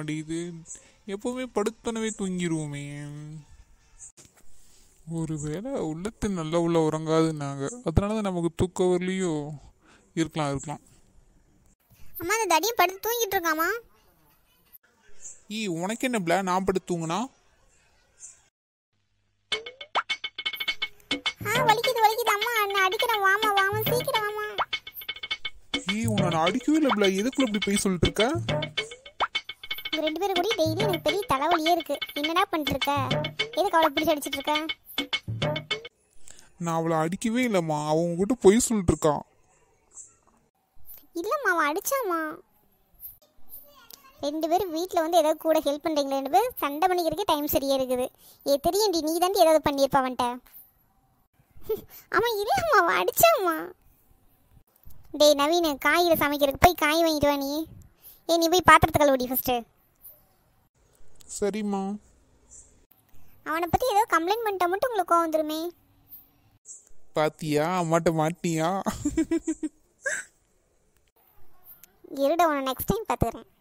மாட்டேங்குது எப்பவுமே படுத்தனவே தூங்கிடுவோமே ஒருவேளை உள்ளத்து நல்லா உள்ள உறங்காதுன்னாங்க அதனால தான் நமக்கு தூக்கம் வரலையோ இருக்கலாம் இருக்கலாம் அம்மா அந்த தடியும் படுத்து தூங்கிட்டு இருக்காமா ஈ உனக்கு என்ன பிளா நான் படுத்து தூங்குனா ஆ வலிக்குது வலிக்குது அம்மா நான் அடிக்கிறேன் வாமா வாமா சீக்கிரம் வாமா ஈ உன்னை நான் அடிக்கவே இல்லை பிளா எதுக்குள்ள இப்படி போய் சொல்லிட்டு இருக்க உங்க ரெண்டு பேரும் கூட டெய்லி எனக்கு பெரிய தலைவலியே இருக்கு என்னடா பண்ணிட்டு இருக்க எதுக்கு அவளை பிடிச்சி அடிச்சிட்டு இருக்க நான் அவளை அடிக்கவே இல்லைம்மா அவன் உங்ககிட்ட பொய் சொல்லிட்டு இருக்கான் இல்லம்மா அவன் அடிச்சாம்மா ரெண்டு பேரும் வீட்டில் வந்து ஏதாவது கூட ஹெல்ப் பண்ணுறீங்களா ரெண்டு பேரும் சண்டை பண்ணிக்கிறதுக்கே டைம் சரியா இருக்குது ஏ தெரியும்டி நீ தாண்டி ஏதாவது பண்ணியிருப்ப அவன்கிட்ட அவன் இல்லைம்மா அவன் அடிச்சாம்மா டேய் நவீன் காயில் சமைக்கிறதுக்கு போய் காய் வாங்கிட்டு வா நீ ஏ நீ போய் பாத்திரத்தை கழுவுடி ஃபஸ்ட்டு சரிம்மா அவனை பற்றி ஏதோ கம்ப்ளைண்ட் பண்ணிட்டா மட்டும் உங்களுக்கு கோவம் வந்துருமே பாத்தியா அம்மாட்ட மாட்டியா இருட உன்னை நெக்ஸ்ட் டைம் பார்த்துக்கிறேன்